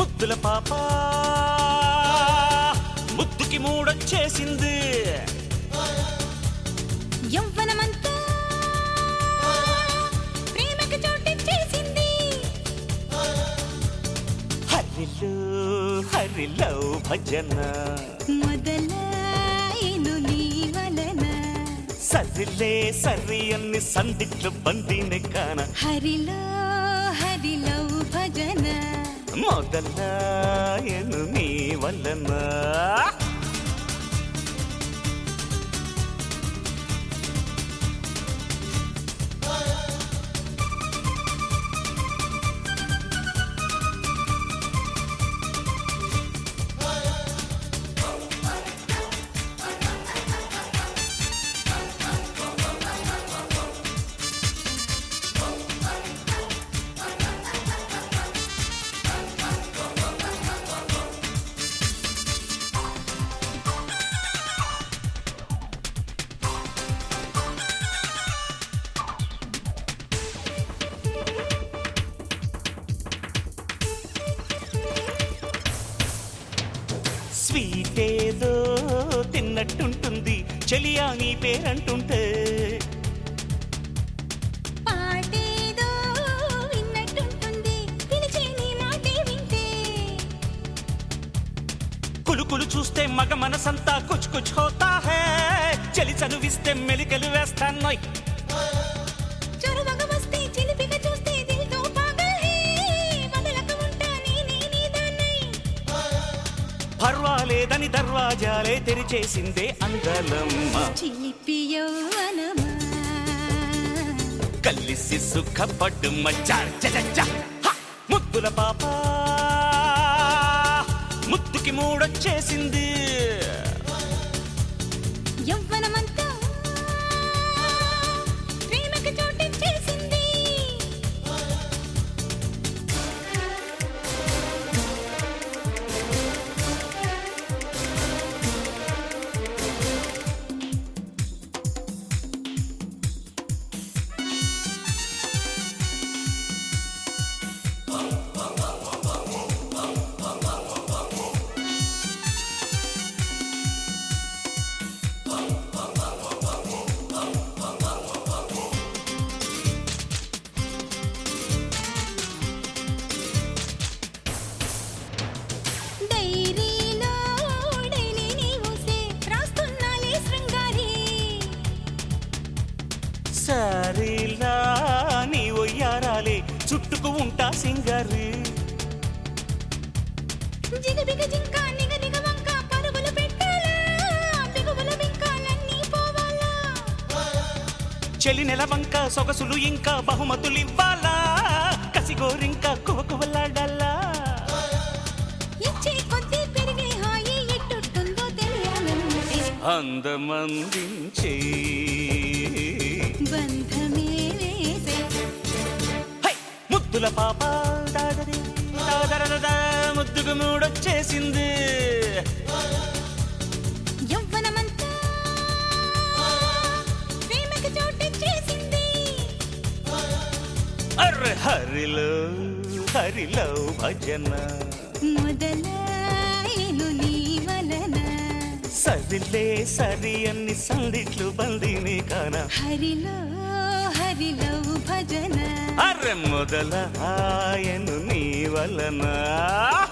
ముద్దుల పాప ముద్దుకి మూడొచ్చేసింది యవ్వనమంతా ప్రేమకు చోటిచ్చేసింది హరిలో హరిలో భజన మొదలైను నీ వలన సరిలే సరి అన్ని సందిట్లు బందిని కాన హరిలో హరిలో భజన మొదలాయను నీ వలన స్వీట్ ఏదో తిన్నట్టుంటుంది చెలియా నీ పేరంటుంటే పాటేదో విన్నట్టుంటుంది పిలిచే నీ మాటే వింటే కులుకులు చూస్తే మగ మనసంతా కుచ్ కుచ్ హోతా హే చలి చనువిస్తే మెలికలు వేస్తాన్నోయ్ చొరవగా వస్తే చిలిపిగా చూస్తే దిల్తో పాగల్ హే వదలక ఉంటా నేనే నీ దాన్నై పర్వాలేదని దర్వాజాలే తెరిచేసిందే అందలమ్మ చిలిపి యౌవనమా కలిసి సుఖపడ్డు మచ్చా ముద్దుల పాప ముద్దుకి మూడొచ్చేసింది యవ్వనమంతా ప్రేమకు చోటిచ్చేసింది డైరీలో డైలీ నీ ఊసే రాస్తున్నాలే శృంగారి సరిలా నీ ఒయ్యారాలే చుట్టుకు ఉంటా సింగారి జిగబిగ జింక నిగ నిగ వంక పరుగులు పెట్టాలా బిగువుల బింకాలన్నీ పోవాలా చెలి నెలవంక సొగసులు ఇంకా బహుమతులివ్వాలా కసిగోరింకా కువకువలాడాలా ఇచ్చే కొద్దీ పెరిగే హాయి ఎట్టుంటుందో తెలియాలంటే అందమందించే బంధమే వేసే హై! ముద్దుల పాప దాదరి దాదరదద ముద్దుకు మూడొచ్చేసింది యవ్వనమంతా ప్రేమకు చోటిచ్చేసింది అర్రె హరిలో హరిలో భజన మొదలైను నీ వలన సరిలే సరి అన్ని సందిట్లు బందిని కాన హరిలో హరిలో భజన అర్రె మొదల ఆయను నీ వలన